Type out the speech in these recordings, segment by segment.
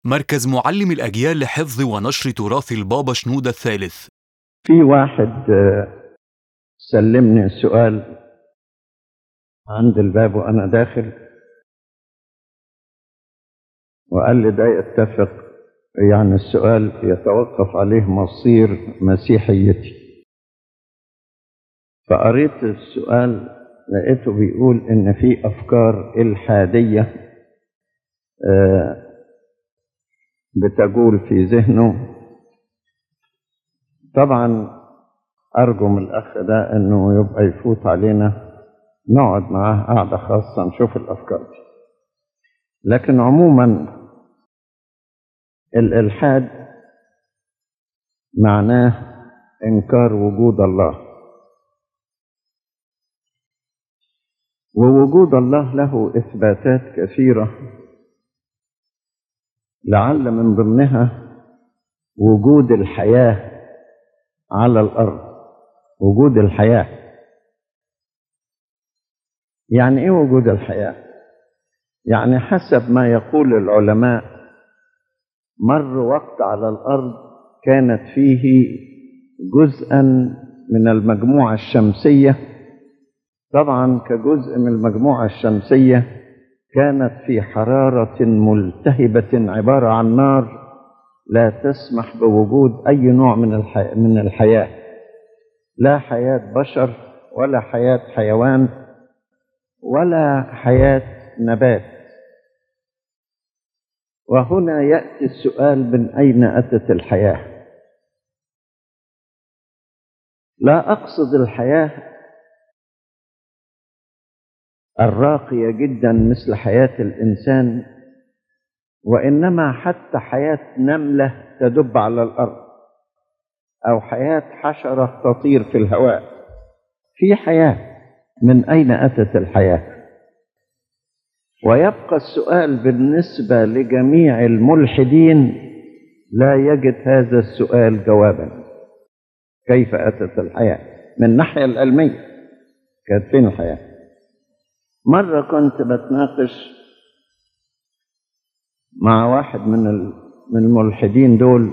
مركز معلم الأجيال لحفظ ونشر تراث البابا شنودة الثالث في واحد آه، سلمني سؤال عند الباب وأنا داخل وقال لي ده يتفق يعني السؤال يتوقف عليه مصير مسيحيتي فقريت السؤال لقيته بيقول إن في أفكار إلحادية آه، بتجول في ذهنه طبعا أرجو من الأخ ده إنه يبقى يفوت علينا نقعد معاه قعدة خاصة نشوف الأفكار دي لكن عموما الإلحاد معناه إنكار وجود الله ووجود الله له إثباتات كثيرة لعل من ضمنها وجود الحياة على الأرض وجود الحياة يعني إيه وجود الحياة؟ يعني حسب ما يقول العلماء مر وقت على الأرض كانت فيه جزءا من المجموعة الشمسية طبعا كجزء من المجموعة الشمسية كانت في حرارة ملتهبة عبارة عن نار لا تسمح بوجود أي نوع من الحي... من الحياة لا حياة بشر ولا حياة حيوان ولا حياة نبات وهنا يأتي السؤال من أين أتت الحياة لا أقصد الحياة الراقية جدا مثل حياة الإنسان وإنما حتى حياة نملة تدب على الأرض أو حياة حشرة تطير في الهواء في حياة من أين أتت الحياة ويبقى السؤال بالنسبة لجميع الملحدين لا يجد هذا السؤال جوابا كيف أتت الحياة من الناحية العلمية كانت فين الحياة مرة كنت بتناقش مع واحد من ال- من الملحدين دول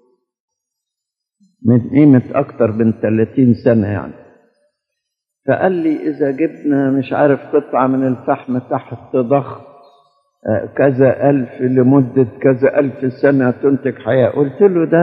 من قيمة أكتر من 30 سنة يعني فقال لي إذا جبنا مش عارف قطعة من الفحم تحت ضغط آه، كذا ألف لمدة كذا ألف سنة تنتج حياة قلت له ده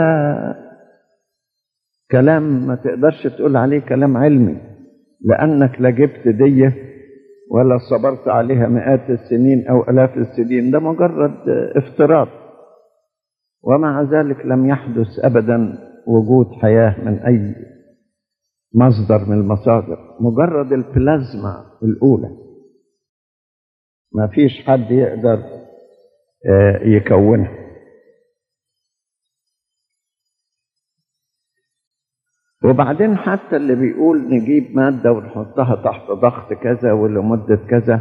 كلام ما تقدرش تقول عليه كلام علمي لأنك لا جبت دية ولا صبرت عليها مئات السنين أو آلاف السنين ده مجرد آه، افتراض ومع ذلك لم يحدث أبدا وجود حياة من أي مصدر من المصادر مجرد البلازما الأولى ما فيش حد يقدر آه، يكونها وبعدين حتى اللي بيقول نجيب مادة ونحطها تحت ضغط كذا ولمدة كذا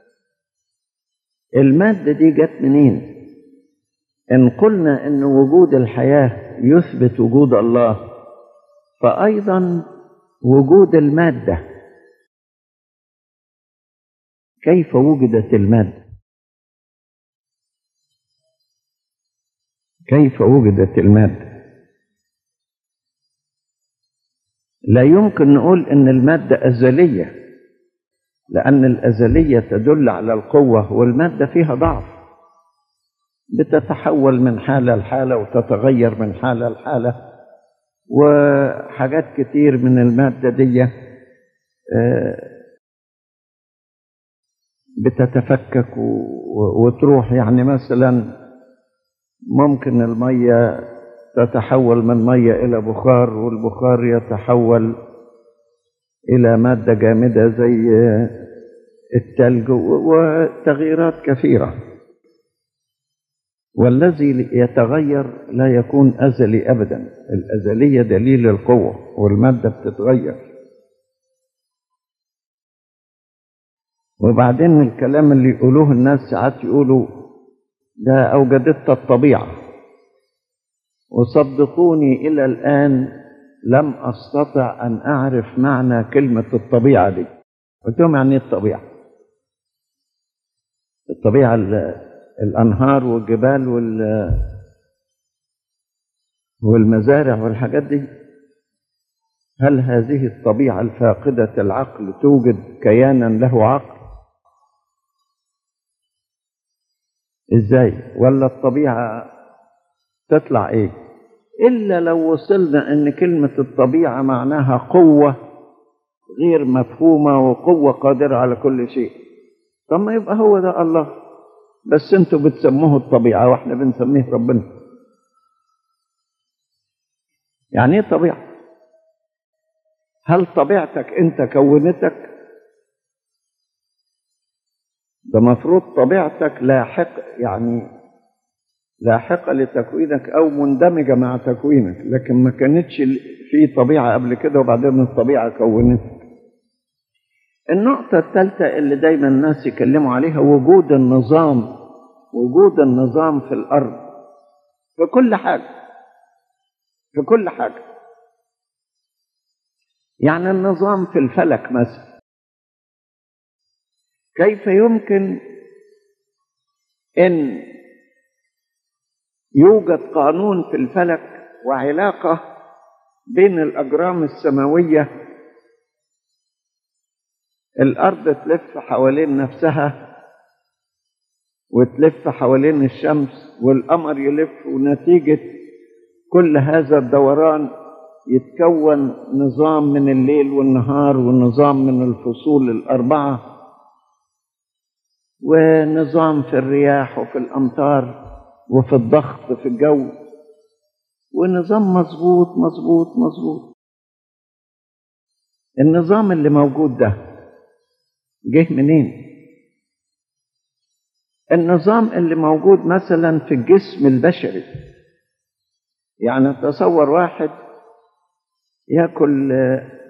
المادة دي جت منين؟ إن قلنا إن وجود الحياة يثبت وجود الله فأيضا وجود المادة كيف وجدت المادة؟ كيف وجدت المادة؟ لا يمكن نقول ان المادة ازلية لان الازلية تدل على القوة والمادة فيها ضعف بتتحول من حالة لحالة وتتغير من حالة لحالة وحاجات كتير من المادة دي آه، بتتفكك و- وتروح يعني مثلا ممكن المية تتحول من مية إلى بخار والبخار يتحول إلى مادة جامدة زي التلج و- وتغييرات كثيرة والذي يتغير لا يكون أزلي أبدا الأزلية دليل القوة والمادة بتتغير وبعدين الكلام اللي يقولوه الناس ساعات يقولوا ده أوجدتها الطبيعة وصدقوني إلى الآن لم أستطع أن أعرف معنى كلمة الطبيعة دي قلت لهم يعني إيه الطبيعة الطبيعة ال- الأنهار والجبال وال والمزارع والحاجات دي هل هذه الطبيعة الفاقدة العقل توجد كيانا له عقل ازاي ولا الطبيعة تطلع ايه الا لو وصلنا ان كلمة الطبيعة معناها قوة غير مفهومة وقوة قادرة على كل شيء طب ما يبقى هو ده الله بس انتوا بتسموه الطبيعة واحنا بنسميه ربنا يعني ايه طبيعة هل طبيعتك انت كونتك ده مفروض طبيعتك لاحق يعني لاحقة لتكوينك أو مندمجة مع تكوينك لكن ما كانتش في طبيعة قبل كده وبعدين الطبيعة كونتك النقطة الثالثة اللي دايما الناس يكلموا عليها وجود النظام وجود النظام في الأرض في كل حاجة في كل حاجة يعني النظام في الفلك مثلا كيف يمكن ان يوجد قانون في الفلك وعلاقه بين الاجرام السماويه الارض تلف حوالين نفسها وتلف حوالين الشمس والقمر يلف ونتيجه كل هذا الدوران يتكون نظام من الليل والنهار ونظام من الفصول الاربعه ونظام في الرياح وفي الامطار وفي الضغط في الجو ونظام مظبوط مظبوط مظبوط النظام اللي موجود ده جه منين النظام اللي موجود مثلا في الجسم البشري يعني تصور واحد ياكل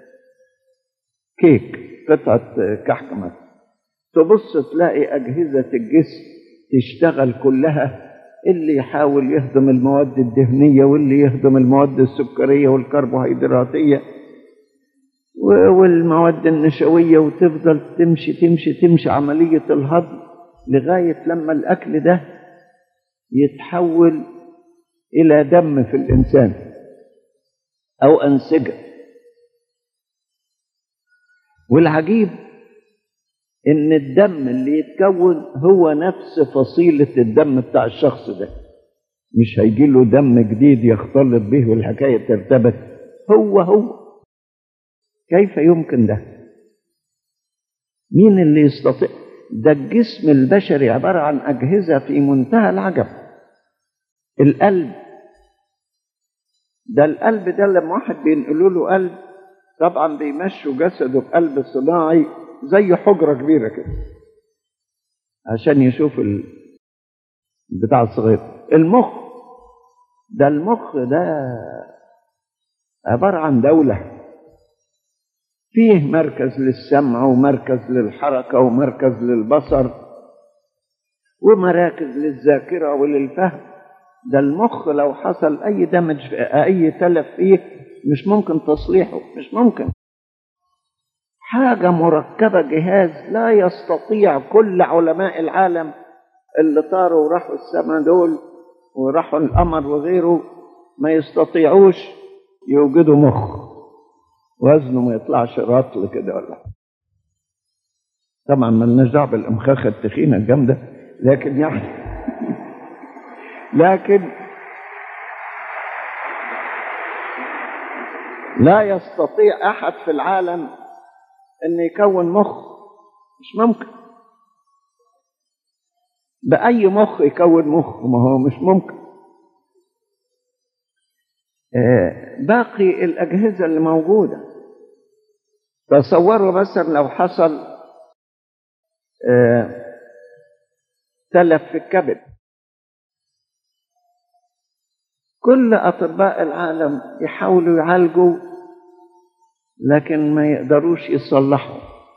كيك قطعه كحك مثلا تبص تلاقي أجهزة الجسم تشتغل كلها اللي يحاول يهضم المواد الدهنية واللي يهضم المواد السكرية والكربوهيدراتية والمواد النشوية وتفضل تمشي تمشي تمشي عملية الهضم لغاية لما الأكل ده يتحول إلى دم في الإنسان أو أنسجة والعجيب ان الدم اللي يتكون هو نفس فصيلة الدم بتاع الشخص ده مش هيجي له دم جديد يختلط به والحكاية ترتبط هو هو كيف يمكن ده مين اللي يستطيع ده الجسم البشري عبارة عن أجهزة في منتهى العجب القلب ده القلب ده لما واحد بينقلوا له قلب طبعا بيمشوا جسده بقلب صناعي زي حجرة كبيرة كده عشان يشوف البتاع الصغير المخ ده المخ ده عبارة عن دولة فيه مركز للسمع ومركز للحركة ومركز للبصر ومراكز للذاكرة وللفهم ده المخ لو حصل أي دمج أي تلف فيه مش ممكن تصليحه مش ممكن حاجة مركبة جهاز لا يستطيع كل علماء العالم اللي طاروا وراحوا السماء دول وراحوا القمر وغيره ما يستطيعوش يوجدوا مخ وزنه ما يطلعش رطل كده ولا طبعا مالناش دعوه بالامخاخه التخينه الجامده لكن يعني لكن لا يستطيع احد في العالم ان يكون مخ مش ممكن بأي مخ يكون مخ ما هو مش ممكن آه باقي الأجهزة اللي موجودة تصوروا مثلا لو حصل آه تلف في الكبد كل أطباء العالم يحاولوا يعالجوا لكن ما يقدروش يصلحوا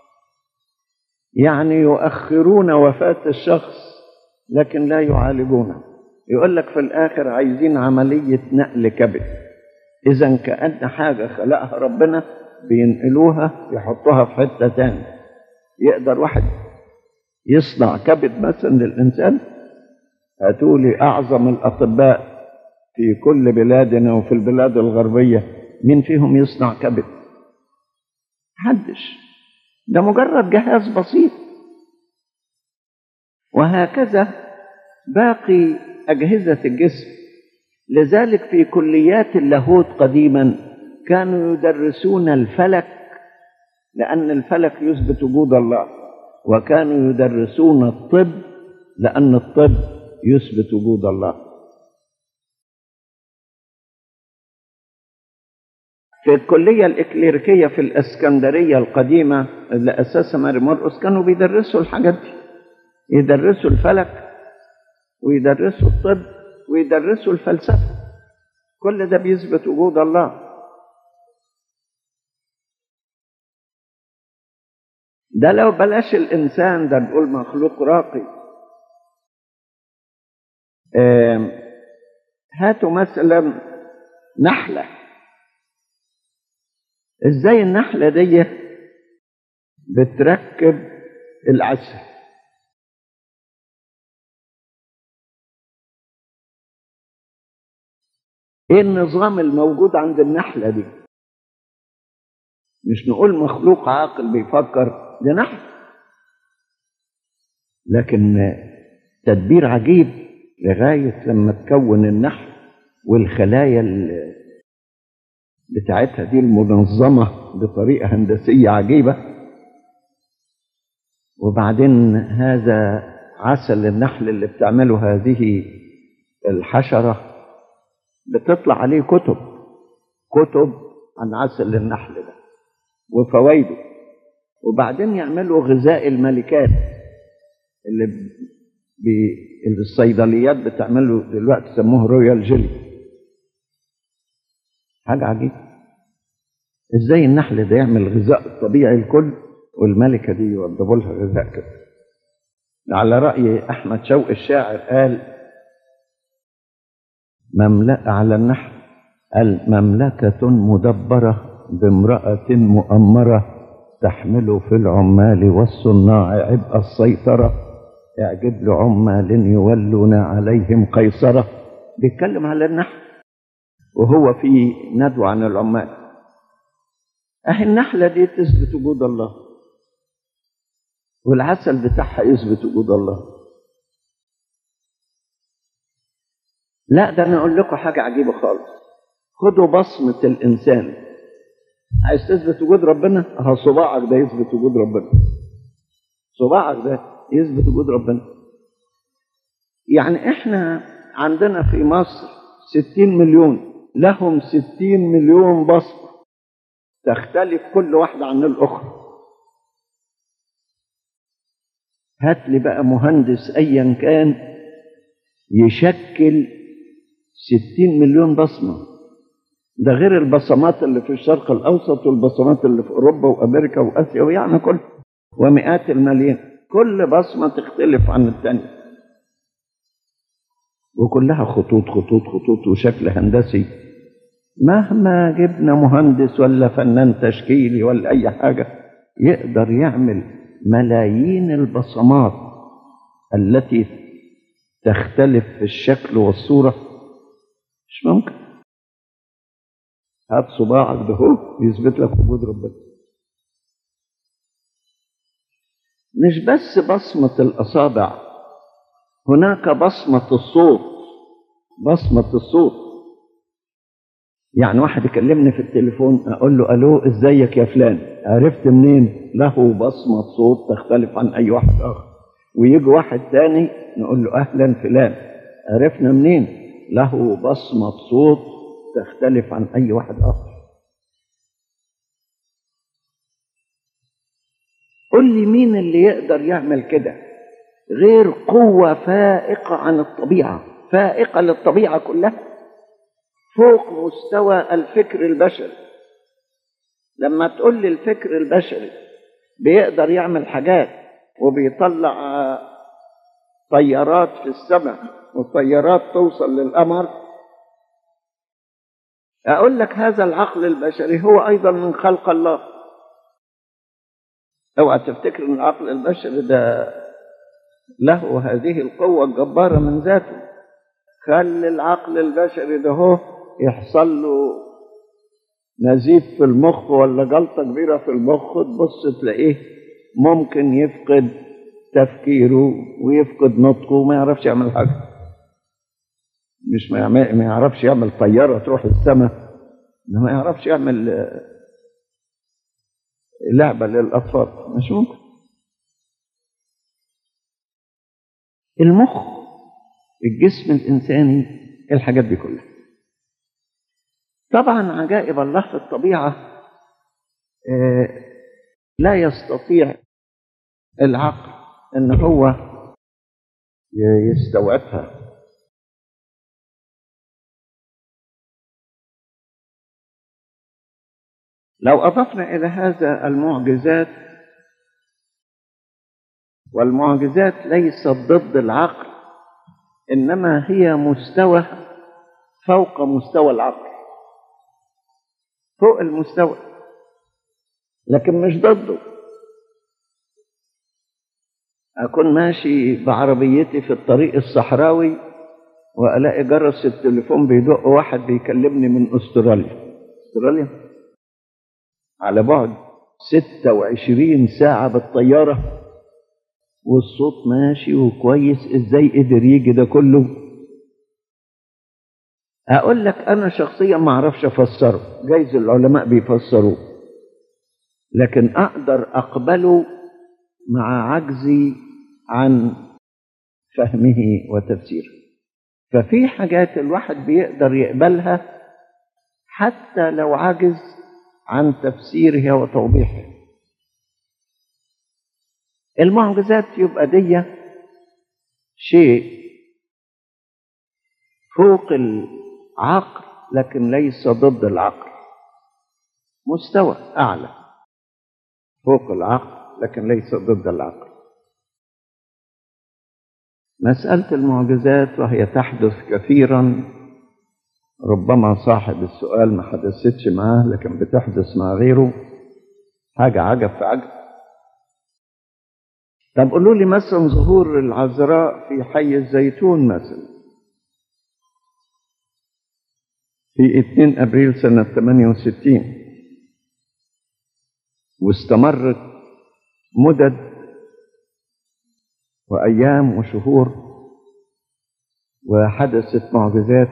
يعني يؤخرون وفاة الشخص لكن لا يعالجونه يقول لك في الآخر عايزين عملية نقل كبد إذا كأن حاجة خلقها ربنا بينقلوها يحطوها في حتة تانية يقدر واحد يصنع كبد مثلا للإنسان هاتوا لي أعظم الأطباء في كل بلادنا وفي البلاد الغربية مين فيهم يصنع كبد محدش ده مجرد جهاز بسيط وهكذا باقي أجهزة الجسم لذلك في كليات اللاهوت قديما كانوا يدرسون الفلك لأن الفلك يثبت وجود الله وكانوا يدرسون الطب لأن الطب يثبت وجود الله في الكلية الإكليريكية في الإسكندرية القديمة اللي أسسها ماري مرقس كانوا بيدرسوا الحاجات دي يدرسوا الفلك ويدرسوا الطب ويدرسوا الفلسفة كل ده بيثبت وجود الله ده لو بلاش الإنسان ده نقول مخلوق راقي هاتوا مثلا نحلة ازاي النحلة دي بتركب العسل ايه النظام الموجود عند النحلة دي مش نقول مخلوق عاقل بيفكر ده نحل لكن تدبير عجيب لغاية لما تكون النحل والخلايا بتاعتها دي المنظمة بطريقة هندسية عجيبة وبعدين هذا عسل النحل اللي بتعمله هذه الحشرة بتطلع عليه كتب كتب عن عسل النحل ده وفوائده وبعدين يعملوا غذاء الملكات اللي بي الصيدليات بتعمله دلوقتي سموه رويال جيلي حاجة عجيبة ازاي النحل ده يعمل غذاء الطبيعي الكل والملكة دي يوضبوا لها غذاء كده على رأي أحمد شوقي الشاعر قال مملكة على النحل قال مملكة مدبرة بامرأة مؤمرة تحمل في العمال والصناع عبء السيطرة اعجب لعمال يولون عليهم قيصرة بيتكلم على النحل وهو في ندوة عن العمال أهي النحلة دي تثبت وجود الله والعسل بتاعها يثبت وجود الله لا ده أنا أقول لكم حاجة عجيبة خالص خدوا بصمة الإنسان عايز تثبت وجود ربنا ها صباعك ده يثبت وجود ربنا صباعك ده يثبت وجود ربنا يعني احنا عندنا في مصر ستين مليون لهم ستين مليون بصمة تختلف كل واحدة عن الأخرى هات لي بقى مهندس أيا كان يشكل ستين مليون بصمة ده غير البصمات اللي في الشرق الأوسط والبصمات اللي في أوروبا وأمريكا وآسيا ويعني كل ومئات الملايين كل بصمة تختلف عن الثانية وكلها خطوط خطوط خطوط وشكل هندسي مهما جبنا مهندس ولا فنان تشكيلي ولا أي حاجة يقدر يعمل ملايين البصمات التي تختلف في الشكل والصورة مش ممكن هات صباعك ده هو يثبت لك وجود ربنا مش بس بصمة الأصابع هناك بصمة الصوت بصمة الصوت يعني واحد يكلمني في التليفون أقول له ألو إزيك يا فلان عرفت منين له بصمة صوت تختلف عن أي واحد آخر ويجي واحد تاني نقول له أهلا فلان عرفنا منين له بصمة صوت تختلف عن أي واحد آخر قل لي مين اللي يقدر يعمل كده غير قوة فائقة عن الطبيعة فائقة للطبيعة كلها فوق مستوى الفكر البشري لما تقول لي الفكر البشري بيقدر يعمل حاجات وبيطلع طيارات في السماء وطيارات توصل للقمر أقول لك هذا العقل البشري هو أيضا من خلق الله اوعى تفتكر ان العقل البشري ده له هذه القوة الجبارة من ذاته خلي العقل البشري ده هو يحصل له نزيف في المخ ولا جلطة كبيرة في المخ تبص تلاقيه ممكن يفقد تفكيره ويفقد نطقه وما يعرفش يعمل حاجة مش ما, يعمل ما يعرفش يعمل طيارة تروح السماء ما يعرفش يعمل لعبة للأطفال مش ممكن المخ الجسم الإنساني الحاجات دي كلها طبعا عجائب الله في الطبيعة لا يستطيع العقل ان هو يستوعبها لو اضفنا الى هذا المعجزات والمعجزات ليست ضد العقل انما هي مستوى فوق مستوى العقل فوق المستوى لكن مش ضده أكون ماشي بعربيتي في الطريق الصحراوي وألاقي جرس التليفون بيدق واحد بيكلمني من أستراليا أستراليا على بعد 26 ساعة بالطيارة والصوت ماشي وكويس ازاي قدر يجي ده كله اقول لك انا شخصيا ما اعرفش افسره جايز العلماء بيفسروه لكن اقدر اقبله مع عجزي عن فهمه وتفسيره ففي حاجات الواحد بيقدر يقبلها حتى لو عجز عن تفسيرها وتوضيحها المعجزات يبقى دي شيء فوق العقل لكن ليس ضد العقل مستوى اعلى فوق العقل لكن ليس ضد العقل مساله المعجزات وهي تحدث كثيرا ربما صاحب السؤال ما حدثتش معاه لكن بتحدث مع غيره حاجه عجب في عجب طب قولوا لي مثلا ظهور العذراء في حي الزيتون مثلا في 2 ابريل سنه 68 واستمرت مدد وايام وشهور وحدثت معجزات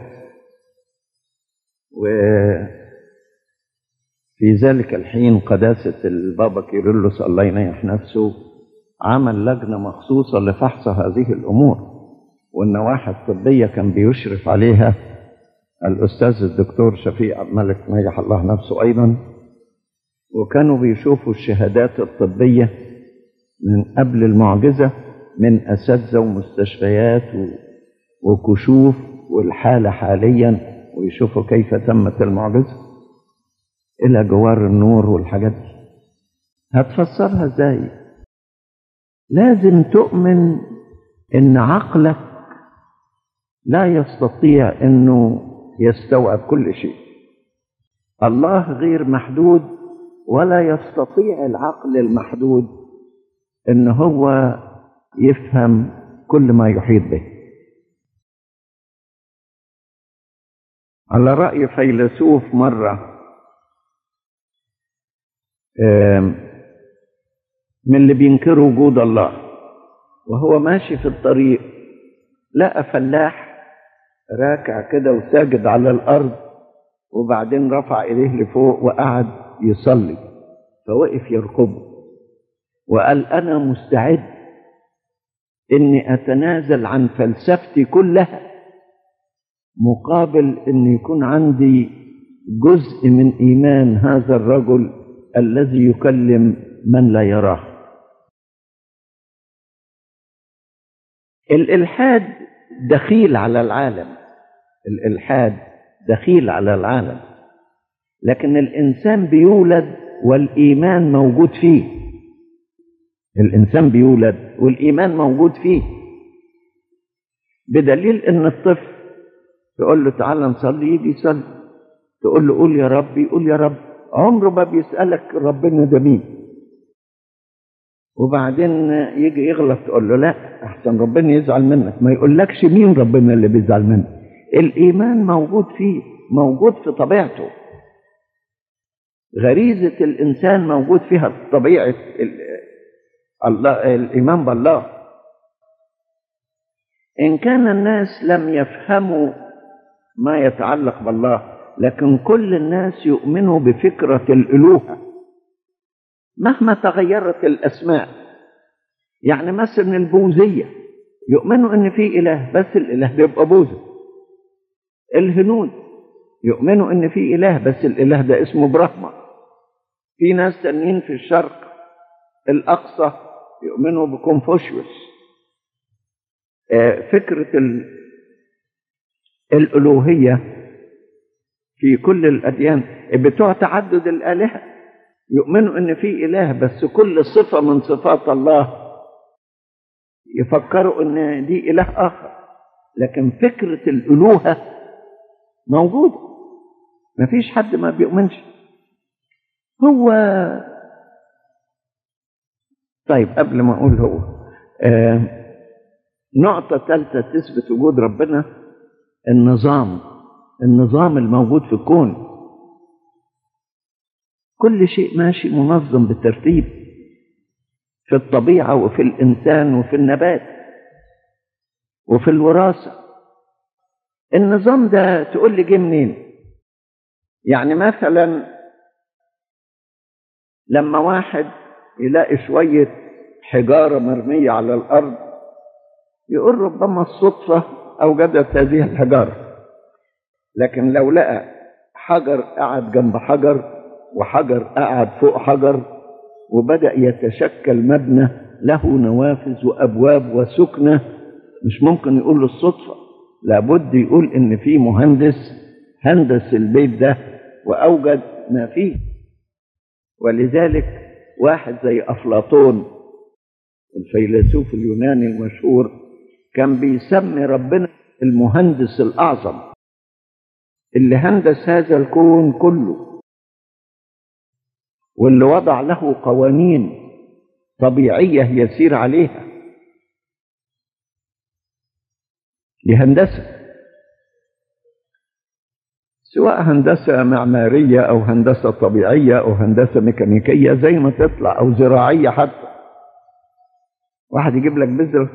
وفي ذلك الحين قداسه البابا كيرلس الله ينيح نفسه عمل لجنة مخصوصة لفحص هذه الأمور والنواحي الطبية كان بيشرف عليها الأستاذ الدكتور شفيق عبد الملك نجح الله نفسه أيضا وكانوا بيشوفوا الشهادات الطبية من قبل المعجزة من أساتذة ومستشفيات وكشوف والحالة حاليا ويشوفوا كيف تمت المعجزة إلى جوار النور والحاجات دي هتفسرها ازاي؟ لازم تؤمن ان عقلك لا يستطيع انه يستوعب كل شيء الله غير محدود ولا يستطيع العقل المحدود ان هو يفهم كل ما يحيط به على راي فيلسوف مره من اللي بينكروا وجود الله وهو ماشي في الطريق لقى فلاح راكع كده وساجد على الارض وبعدين رفع ايديه لفوق وقعد يصلي فوقف يرقبه وقال انا مستعد اني اتنازل عن فلسفتي كلها مقابل ان يكون عندي جزء من ايمان هذا الرجل الذي يكلم من لا يراه الالحاد دخيل على العالم الالحاد دخيل على العالم لكن الانسان بيولد والايمان موجود فيه الانسان بيولد والايمان موجود فيه بدليل ان الطفل تقول له تعالى نصلي يجي يصلي تقول له قول يا رب يقول يا رب عمره ما بيسالك ربنا ده مين وبعدين يجي يغلط تقول له لا احسن ربنا يزعل منك ما يقولكش مين ربنا اللي بيزعل منك الايمان موجود فيه موجود في طبيعته غريزه الانسان موجود فيها طبيعه الله الايمان بالله ان كان الناس لم يفهموا ما يتعلق بالله لكن كل الناس يؤمنوا بفكره الالوهه مهما تغيرت الاسماء يعني مثلا البوذيه يؤمنوا ان في اله بس الاله ده يبقى بوذا الهنود يؤمنوا ان في اله بس الاله ده اسمه برهما في ناس تانيين في الشرق الاقصى يؤمنوا بكونفوشيوس فكره الالوهيه في كل الاديان بتوع تعدد الالهه يؤمنوا ان في اله بس كل صفه من صفات الله يفكروا ان دي اله اخر لكن فكره الالوهه موجوده مفيش حد ما بيؤمنش هو طيب قبل ما اقول هو آه نقطة ثالثة تثبت وجود ربنا النظام النظام الموجود في الكون كل شيء ماشي منظم بترتيب في الطبيعة وفي الإنسان وفي النبات وفي الوراثة النظام ده تقول لي جه منين يعني مثلا لما واحد يلاقي شوية حجارة مرمية على الأرض يقول ربما الصدفة أوجدت هذه الحجارة لكن لو لقى حجر قعد جنب حجر وحجر قعد فوق حجر وبدأ يتشكل مبنى له نوافذ وأبواب وسكنة مش ممكن يقول له الصدفة لابد يقول إن في مهندس هندس البيت ده وأوجد ما فيه ولذلك واحد زي أفلاطون الفيلسوف اليوناني المشهور كان بيسمي ربنا المهندس الأعظم اللي هندس هذا الكون كله واللي وضع له قوانين طبيعية يسير عليها دي هندسة سواء هندسة معمارية أو هندسة طبيعية أو هندسة ميكانيكية زي ما تطلع أو زراعية حتى واحد يجيب لك بذرة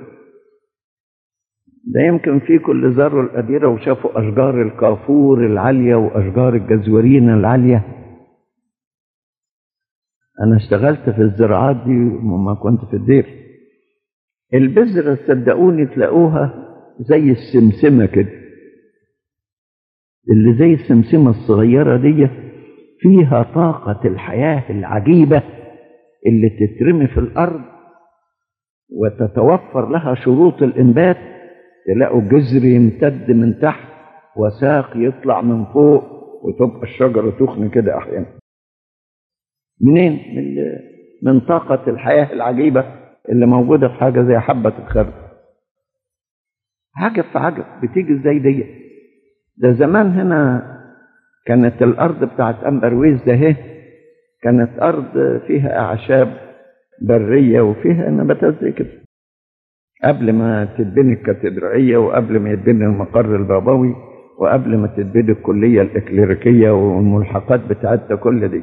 ده يمكن في كل ذرة القديرة وشافوا أشجار الكافور العالية وأشجار الجزورين العالية أنا اشتغلت في الزراعات دي ما كنت في الدير البذرة صدقوني تلاقوها زي السمسمة كده اللي زي السمسمة الصغيرة دي فيها طاقة الحياة العجيبة اللي تترمي في الأرض وتتوفر لها شروط الإنبات تلاقوا جذر يمتد من تحت وساق يطلع من فوق وتبقى الشجرة تخن كده أحيانا منين؟ من, من طاقة الحياة العجيبة اللي موجودة في حاجة زي حبة الخرد عجب في عجب بتيجي ازاي دي ده زمان هنا كانت الأرض بتاعت أمبرويز ده هي كانت أرض فيها أعشاب برية وفيها نباتات زي كده قبل ما تتبني الكاتدرائية وقبل ما يتبني المقر البابوي وقبل ما تتبني الكلية الإكليريكية والملحقات بتاعتها كل دي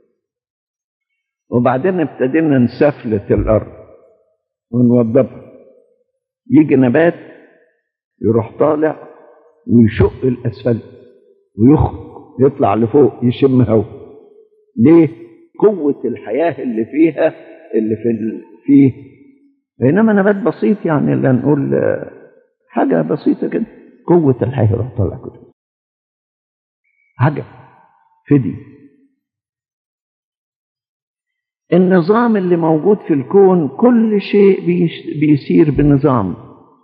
وبعدين ابتدينا نسفلت الأرض ونوضبها يجي نبات يروح طالع ويشق الأسفلت ويخرج يطلع لفوق يشم هوا ليه؟ قوة الحياة اللي فيها اللي في ال... فيه بينما نبات بسيط يعني لا نقول حاجة بسيطة كده قوة الحياة يروح طالع كده عجب فدي النظام اللي موجود في الكون كل شيء بيسير بنظام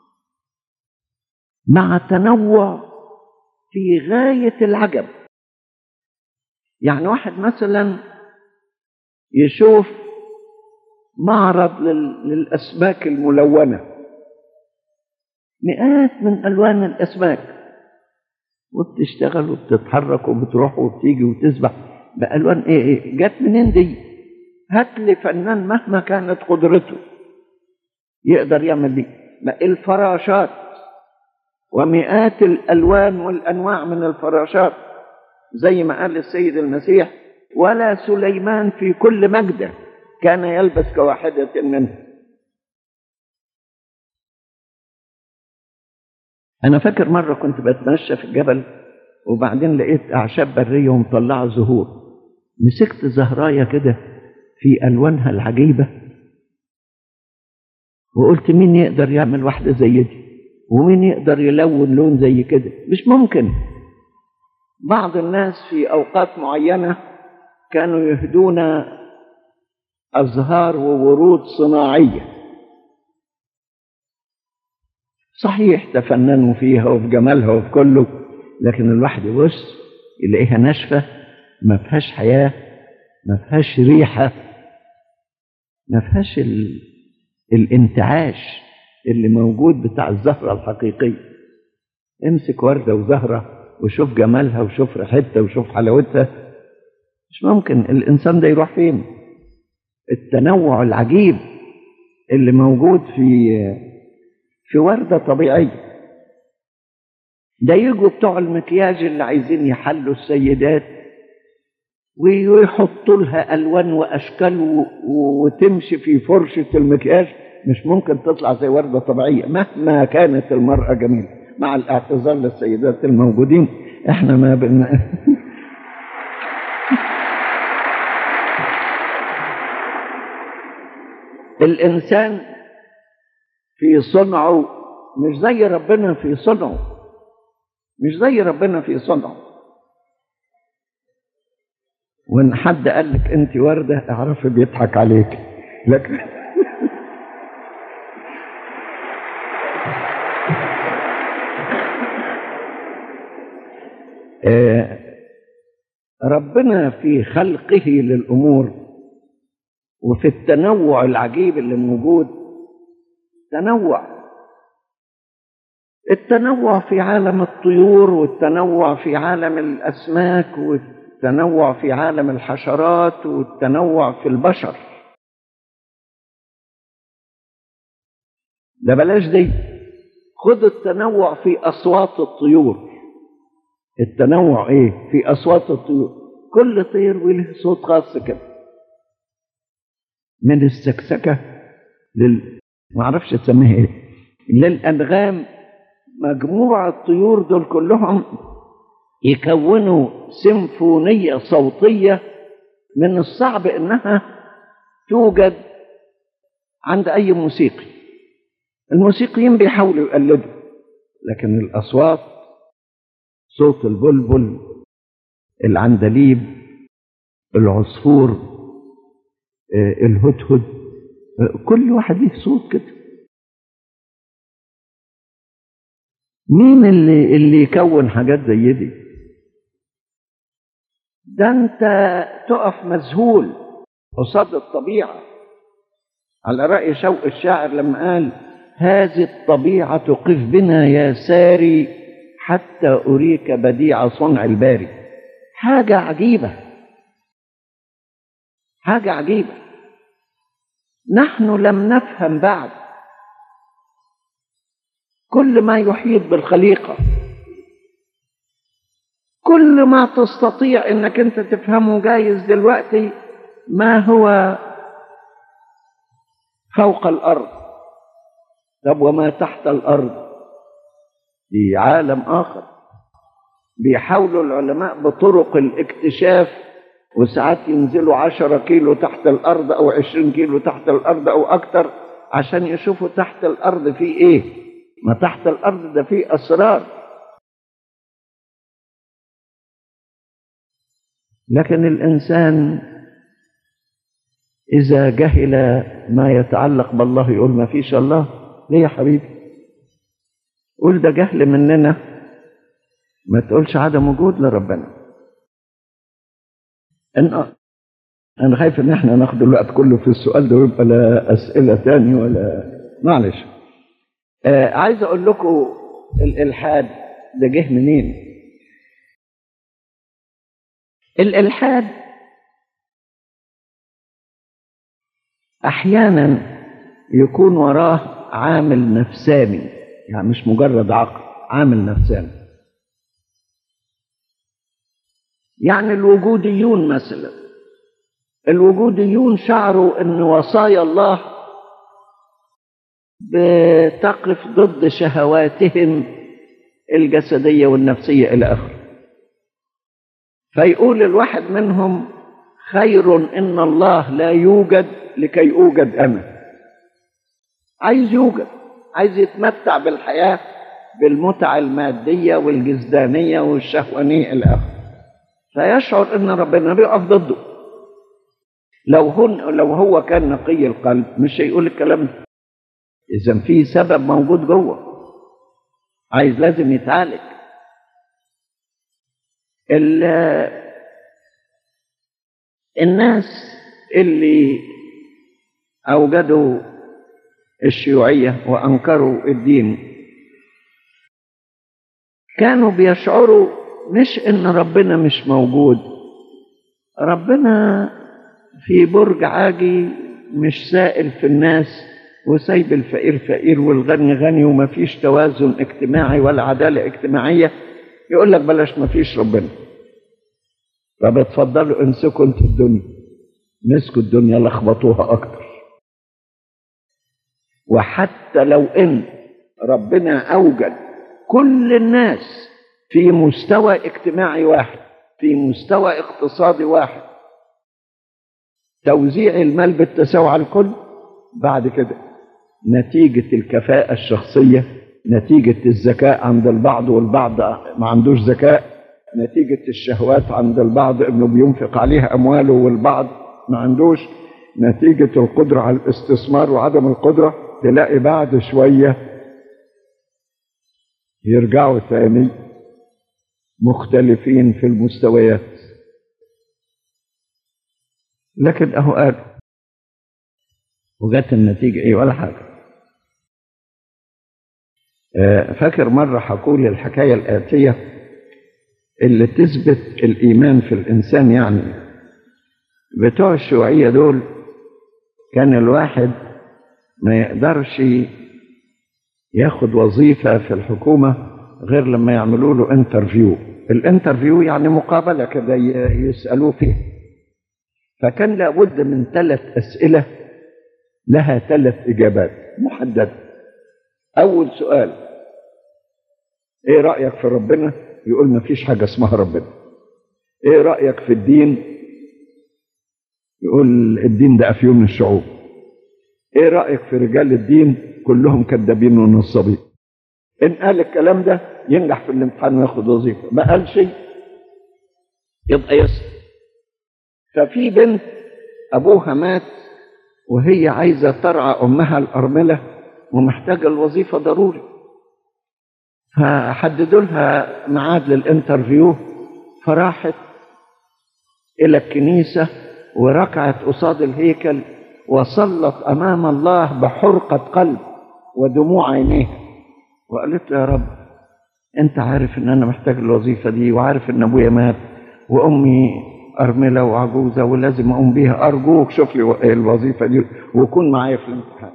مع تنوع في غاية العجب يعني واحد مثلا يشوف معرض للأسماك الملونة مئات من ألوان الأسماك وبتشتغل وبتتحرك وبتروح وبتيجي وتسبح بألوان إيه إيه جت منين دي؟ هات لي فنان مهما كانت قدرته يقدر يعمل دي الفراشات ومئات الالوان والانواع من الفراشات زي ما قال السيد المسيح ولا سليمان في كل مجده كان يلبس كواحده منها انا فاكر مره كنت بتمشى في الجبل وبعدين لقيت اعشاب بريه ومطلعه زهور مسكت زهرايه كده في الوانها العجيبه وقلت مين يقدر يعمل واحده زي دي ومين يقدر يلون لون زي كده مش ممكن بعض الناس في اوقات معينه كانوا يهدون ازهار وورود صناعيه صحيح تفننوا فيها وفي جمالها وفي كله لكن الواحد يبص يلاقيها ناشفه ما فيهاش حياه ما فيهاش ريحه ما فيهاش ال... الانتعاش اللي موجود بتاع الزهرة الحقيقية امسك وردة وزهرة وشوف جمالها وشوف ريحتها وشوف حلاوتها مش ممكن الإنسان ده يروح فين التنوع العجيب اللي موجود في في وردة طبيعية ده يجوا بتوع المكياج اللي عايزين يحلوا السيدات ويحطوا لها ألوان وأشكال وتمشي في فرشة المكياج مش ممكن تطلع زي وردة طبيعية مهما كانت المرأة جميلة مع الاعتذار للسيدات الموجودين احنا ما بن الإنسان في صنعه مش زي ربنا في صنعه مش زي ربنا في صنعه وإن حد قال لك أنت وردة اعرفي بيضحك عليك لكن ربنا في خلقه للأمور وفي التنوع العجيب اللي موجود تنوع التنوع في عالم الطيور والتنوع في عالم الأسماك والتنوع في عالم الحشرات والتنوع في البشر ده بلاش دي خد التنوع في أصوات الطيور التنوع ايه في اصوات الطيور كل طير وله صوت خاص كده من السكسكه لل ما اعرفش تسميها ايه للانغام مجموعه الطيور دول كلهم يكونوا سيمفونيه صوتيه من الصعب انها توجد عند اي موسيقي الموسيقيين بيحاولوا يقلدوا لكن الاصوات صوت البلبل العندليب العصفور الهدهد كل واحد له صوت كده مين اللي اللي يكون حاجات زي دي ده انت تقف مذهول قصاد الطبيعه على راي شوق الشاعر لما قال هذه الطبيعه قف بنا يا ساري حتى أريك بديع صنع الباري حاجة عجيبة حاجة عجيبة نحن لم نفهم بعد كل ما يحيط بالخليقة كل ما تستطيع انك انت تفهمه جايز دلوقتي ما هو فوق الارض طب وما تحت الارض في عالم آخر بيحاولوا العلماء بطرق الاكتشاف وساعات ينزلوا عشرة كيلو تحت الأرض أو عشرين كيلو تحت الأرض أو أكتر عشان يشوفوا تحت الأرض في إيه ما تحت الأرض ده فيه أسرار لكن الإنسان إذا جهل ما يتعلق بالله يقول ما فيش الله ليه يا حبيبي قول ده جهل مننا ما تقولش عدم وجود لربنا إن أنا خايف إن إحنا ناخد الوقت كله في السؤال ده ويبقى لا أسئلة تاني ولا معلش آه عايز أقول لكم الإلحاد ده جه منين؟ الإلحاد احيانا يكون وراه عامل نفساني يعني مش مجرد عقل عامل نفساني يعني الوجوديون مثلا الوجوديون شعروا ان وصايا الله بتقف ضد شهواتهم الجسديه والنفسيه الى اخره فيقول الواحد منهم خير ان الله لا يوجد لكي اوجد انا عايز يوجد عايز يتمتع بالحياه بالمتعه الماديه والجسدانيه والشهوانيه الى اخره فيشعر ان ربنا بيقف ضده لو هن لو هو كان نقي القلب مش هيقول الكلام ده اذا في سبب موجود جوه عايز لازم يتعالج الناس اللي اوجدوا الشيوعيه وانكروا الدين كانوا بيشعروا مش ان ربنا مش موجود ربنا في برج عاجي مش سائل في الناس وسايب الفقير فقير والغني غني ومفيش توازن اجتماعي ولا عدالة اجتماعية يقول لك بلاش مفيش ربنا طب اتفضلوا امسكوا انتوا الدنيا مسكوا الدنيا لخبطوها اكتر وحتى لو ان ربنا اوجد كل الناس في مستوى اجتماعي واحد في مستوى اقتصادي واحد توزيع المال بالتساوي على الكل بعد كده نتيجة الكفاءة الشخصية نتيجة الذكاء عند البعض والبعض ما عندوش ذكاء نتيجة الشهوات عند البعض انه بينفق عليها امواله والبعض ما عندوش نتيجة القدرة على الاستثمار وعدم القدرة تلاقي بعد شوية يرجعوا تاني مختلفين في المستويات لكن اهو قال وجت النتيجة ايه ولا حاجة فاكر مرة حكولي الحكاية الآتية اللي تثبت الإيمان في الإنسان يعني بتوع الشيوعية دول كان الواحد ما يقدرش ياخد وظيفة في الحكومة غير لما يعملوا له انترفيو الانترفيو يعني مقابلة كده يسألوه فيه فكان لابد من ثلاث أسئلة لها ثلاث إجابات محددة أول سؤال إيه رأيك في ربنا؟ يقول ما فيش حاجة اسمها ربنا إيه رأيك في الدين؟ يقول الدين ده أفيون الشعوب إيه رأيك في رجال الدين؟ كلهم كذابين ونصابين إن قال الكلام ده ينجح في الامتحان وياخد وظيفة ما قال شيء يبقى يسر ففي بنت أبوها مات وهي عايزة ترعى أمها الأرملة ومحتاجة الوظيفة ضروري فحددوا لها ميعاد للانترفيو فراحت إلى الكنيسة وركعت قصاد الهيكل وصلت أمام الله بحرقة قلب ودموع عينيها وقالت له يا رب أنت عارف إن أنا محتاج الوظيفة دي وعارف إن أبويا مات وأمي أرملة وعجوزة ولازم أقوم بيها أرجوك شوف لي الوظيفة دي وكون معايا في الامتحان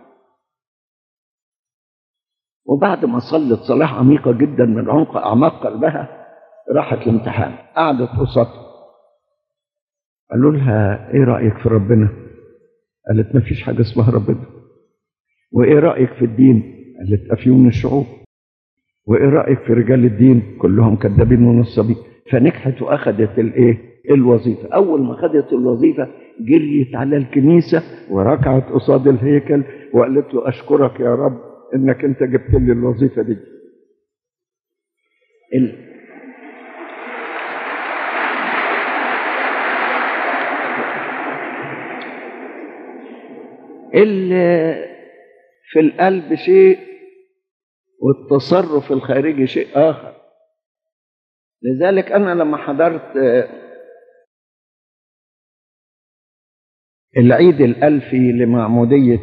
وبعد ما صلت صلاة عميقة جدا من عمق أعماق قلبها راحت الامتحان قعدت قصادها قالوا لها إيه رأيك في ربنا؟ قالت ما فيش حاجة اسمها ربنا وإيه رأيك في الدين؟ قالت أفيون الشعوب وإيه رأيك في رجال الدين؟ كلهم كذابين ونصابين فنجحت وأخذت الإيه؟ الوظيفة أول ما خدت الوظيفة جريت على الكنيسة وركعت قصاد الهيكل وقالت له أشكرك يا رب إنك أنت جبت لي الوظيفة دي ال... ال... في القلب شيء والتصرف الخارجي شيء آخر لذلك أنا لما حضرت العيد الألفي لمعمودية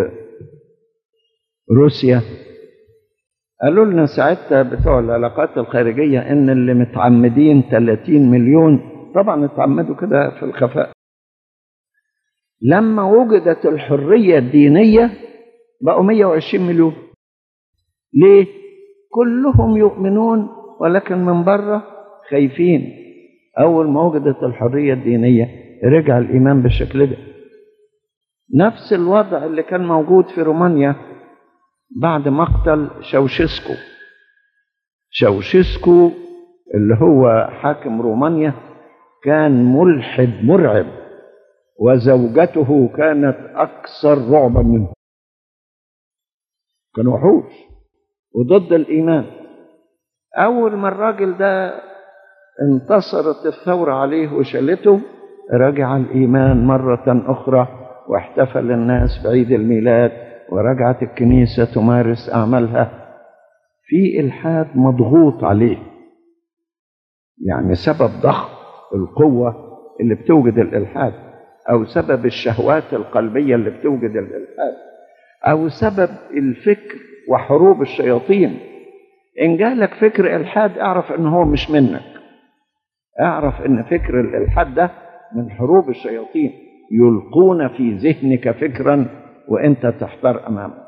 روسيا قالوا لنا ساعتها بتوع العلاقات الخارجية إن اللي متعمدين 30 مليون طبعا اتعمدوا كده في الخفاء لما وجدت الحرية الدينية بقوا 120 مليون ليه؟ كلهم يؤمنون ولكن من بره خايفين أول ما وجدت الحرية الدينية رجع الإيمان بالشكل ده نفس الوضع اللي كان موجود في رومانيا بعد مقتل شوشسكو شوشسكو اللي هو حاكم رومانيا كان ملحد مرعب وزوجته كانت أكثر رعبا منه كان وحوش وضد الإيمان أول ما الراجل ده انتصرت الثورة عليه وشلته رجع الإيمان مرة أخرى واحتفل الناس بعيد الميلاد ورجعت الكنيسة تمارس أعمالها في إلحاد مضغوط عليه يعني سبب ضغط القوة اللي بتوجد الإلحاد أو سبب الشهوات القلبية اللي بتوجد الإلحاد أو سبب الفكر وحروب الشياطين إن جالك فكر إلحاد اعرف إن هو مش منك اعرف إن فكر الإلحاد ده من حروب الشياطين يلقون في ذهنك فكرا وأنت تحتار أمامه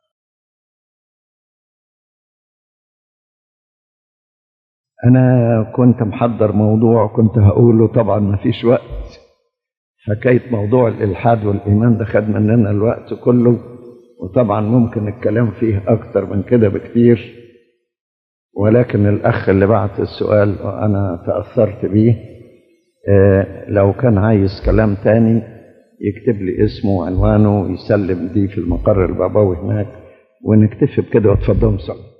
أنا كنت محضر موضوع كنت هقوله طبعا ما فيش وقت حكاية موضوع الإلحاد والإيمان ده خد مننا الوقت كله وطبعا ممكن الكلام فيه أكتر من كده بكتير ولكن الأخ اللي بعت السؤال وأنا تأثرت بيه آه لو كان عايز كلام تاني يكتب لي اسمه وعنوانه ويسلم دي في المقر البابوي هناك ونكتفي بكده واتفضلوا صلوا